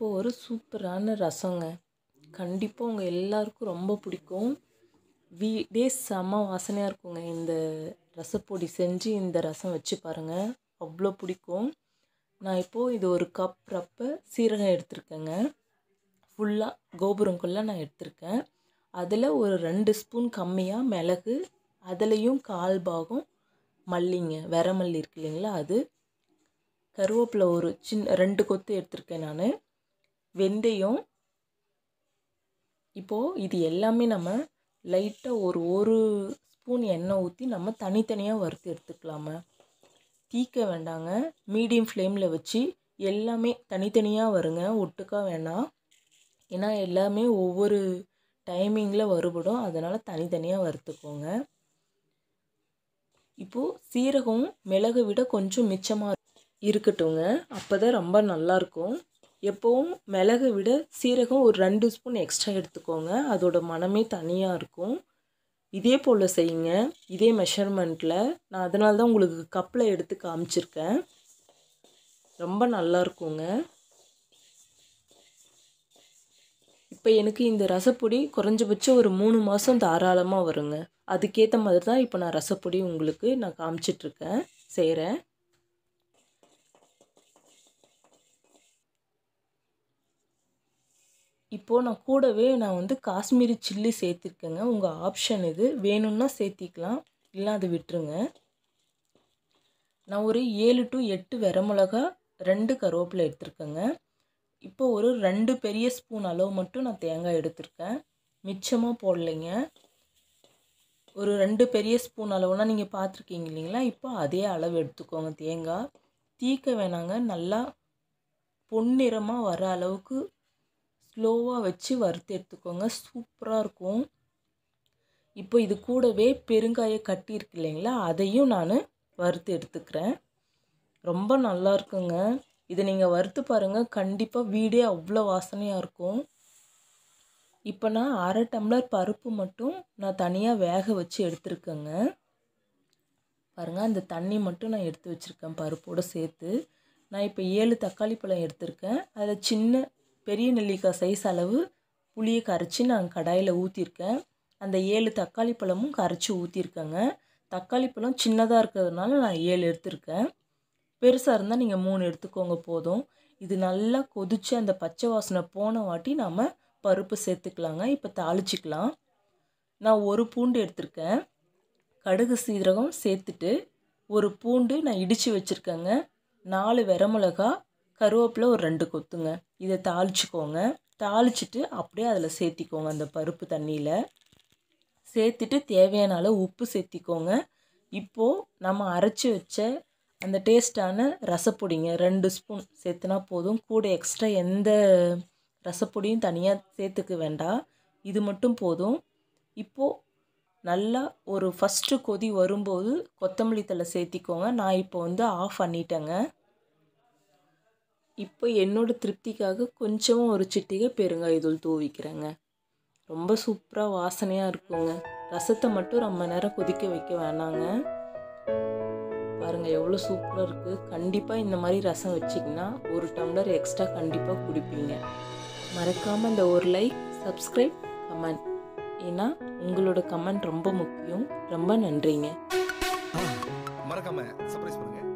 ஒரு சூப்பரான ரசங்க கண்டிப்பாக உங்கள் எல்லாருக்கும் ரொம்ப பிடிக்கும் வீடே செம வாசனையாக இருக்குங்க இந்த ரசப்பொடி செஞ்சு இந்த ரசம் வச்சு பாருங்கள் அவ்வளோ பிடிக்கும் நான் இப்போது இது ஒரு கப் ரப்ப சீரகம் எடுத்திருக்கேங்க ஃபுல்லாக கோபுரங்குள்ளே நான் எடுத்திருக்கேன் அதில் ஒரு ரெண்டு ஸ்பூன் கம்மியாக மிளகு அதுலேயும் கால் பாகம் மல்லிங்க வெரமல்லி இருக்கு இல்லைங்களா அது கருவேப்பிலை ஒரு சின்ன ரெண்டு கொத்து எடுத்திருக்கேன் நான் வெந்தயம் இப்போது இது எல்லாமே நம்ம லைட்டாக ஒரு ஒரு ஸ்பூன் எண்ணெய் ஊற்றி நம்ம தனித்தனியாக வறுத்து எடுத்துக்கலாமா தீக்க வேண்டாங்க மீடியம் ஃப்ளேமில் வச்சு எல்லாமே தனித்தனியாக வருங்க ஒட்டுக்கா வேணாம் ஏன்னா எல்லாமே ஒவ்வொரு டைமிங்கில் வறுபடும் அதனால் தனித்தனியாக வறுத்துக்கோங்க இப்போது சீரகம் மிளகு விட கொஞ்சம் மிச்சமாக இருக்கட்டுங்க அப்போ தான் ரொம்ப நல்லாயிருக்கும் எப்போவும் மிளகு விட சீரகம் ஒரு ரெண்டு ஸ்பூன் எக்ஸ்ட்ரா எடுத்துக்கோங்க அதோட மனமே தனியாக இருக்கும் இதே போல் செய்யுங்க இதே மெஷர்மெண்ட்டில் நான் அதனால தான் உங்களுக்கு கப்பில் எடுத்து காமிச்சிருக்கேன் ரொம்ப நல்லா இருக்குங்க இப்போ எனக்கு இந்த ரசப்பொடி குறைஞ்சபட்சம் ஒரு மூணு மாதம் தாராளமாக வருங்க அதுக்கேற்ற மாதிரி தான் இப்போ நான் ரசப்பொடி உங்களுக்கு நான் காமிச்சிட்ருக்கேன் செய்கிறேன் இப்போது நான் கூடவே நான் வந்து காஷ்மீரி சில்லி சேர்த்துருக்கேங்க உங்கள் ஆப்ஷன் இது வேணும்னா சேர்த்திக்கலாம் இல்லை அதை விட்டுருங்க நான் ஒரு ஏழு டு எட்டு வரமிளகா ரெண்டு கருவேப்பிலை எடுத்திருக்கேங்க இப்போ ஒரு ரெண்டு பெரிய ஸ்பூன் அளவு மட்டும் நான் தேங்காய் எடுத்திருக்கேன் மிச்சமாக போடலைங்க ஒரு ரெண்டு பெரிய ஸ்பூன் அளவுனா நீங்கள் பார்த்துருக்கீங்க இல்லைங்களா இப்போ அதே அளவு எடுத்துக்கோங்க தேங்காய் தீக்க வேணாங்க நல்லா பொன்னிறமாக வர அளவுக்கு ஸ்லோவாக வச்சு வறுத்து எடுத்துக்கோங்க சூப்பராக இருக்கும் இப்போ இது கூடவே பெருங்காய கட்டி இருக்கு இல்லைங்களா அதையும் நான் வறுத்து எடுத்துக்கிறேன் ரொம்ப நல்லா இருக்குங்க இதை நீங்கள் வறுத்து பாருங்கள் கண்டிப்பாக வீடே அவ்வளோ வாசனையாக இருக்கும் இப்போ நான் அரை டம்ளர் பருப்பு மட்டும் நான் தனியாக வேக வச்சு எடுத்துருக்கேங்க பாருங்கள் அந்த தண்ணி மட்டும் நான் எடுத்து வச்சுருக்கேன் பருப்போடு சேர்த்து நான் இப்போ ஏழு தக்காளி பழம் எடுத்திருக்கேன் அதில் சின்ன பெரிய நெல்லிக்காய் சைஸ் அளவு புளியை கரைச்சி நான் கடாயில் ஊற்றிருக்கேன் அந்த ஏழு தக்காளி பழமும் கரைச்சி ஊற்றிருக்கேங்க தக்காளி பழம் சின்னதாக இருக்கிறதுனால நான் ஏழு எடுத்திருக்கேன் பெருசாக இருந்தால் நீங்கள் மூணு எடுத்துக்கோங்க போதும் இது நல்லா கொதித்து அந்த பச்சை வாசனை போன வாட்டி நாம் பருப்பு சேர்த்துக்கலாங்க இப்போ தாளிச்சிக்கலாம் நான் ஒரு பூண்டு எடுத்திருக்கேன் கடுகு சீரகம் சேர்த்துட்டு ஒரு பூண்டு நான் இடித்து வச்சுருக்கேங்க நாலு வரமிளகா கருவேப்பிலை ஒரு ரெண்டு கொத்துங்க இதை தாளிச்சிக்கோங்க தாளிச்சிட்டு அப்படியே அதில் சேர்த்திக்கோங்க அந்த பருப்பு தண்ணியில் சேர்த்துட்டு தேவையான அளவு உப்பு சேர்த்திக்கோங்க இப்போது நம்ம அரைச்சி வச்ச அந்த டேஸ்டான ரசப்பொடிங்க ரெண்டு ஸ்பூன் சேர்த்துனா போதும் கூட எக்ஸ்ட்ரா எந்த ரசப்பொடியும் தனியாக சேர்த்துக்க வேண்டாம் இது மட்டும் போதும் இப்போது நல்லா ஒரு ஃபஸ்ட்டு கொதி வரும்போது கொத்தமல்லி தழை சேர்த்திக்கோங்க நான் இப்போ வந்து ஆஃப் பண்ணிட்டேங்க இப்போ என்னோட திருப்திக்காக கொஞ்சமாக ஒரு சிட்டிகை பெருங்காயத்தூள் தூவிக்கிறேங்க ரொம்ப சூப்பராக வாசனையாக இருக்குங்க ரசத்தை மட்டும் ரொம்ப நேரம் கொதிக்க வைக்க வேணாங்க பாருங்கள் எவ்வளோ சூப்பராக இருக்குது கண்டிப்பாக இந்த மாதிரி ரசம் வச்சிங்கன்னா ஒரு டம்ளர் எக்ஸ்ட்ரா கண்டிப்பாக குடிப்பீங்க மறக்காமல் இந்த ஒரு லைக் சப்ஸ்கிரைப் கமெண்ட் ஏன்னா உங்களோட கமெண்ட் ரொம்ப முக்கியம் ரொம்ப நன்றிங்க மறக்காம சர்ப்ரைஸ் பண்ணுங்க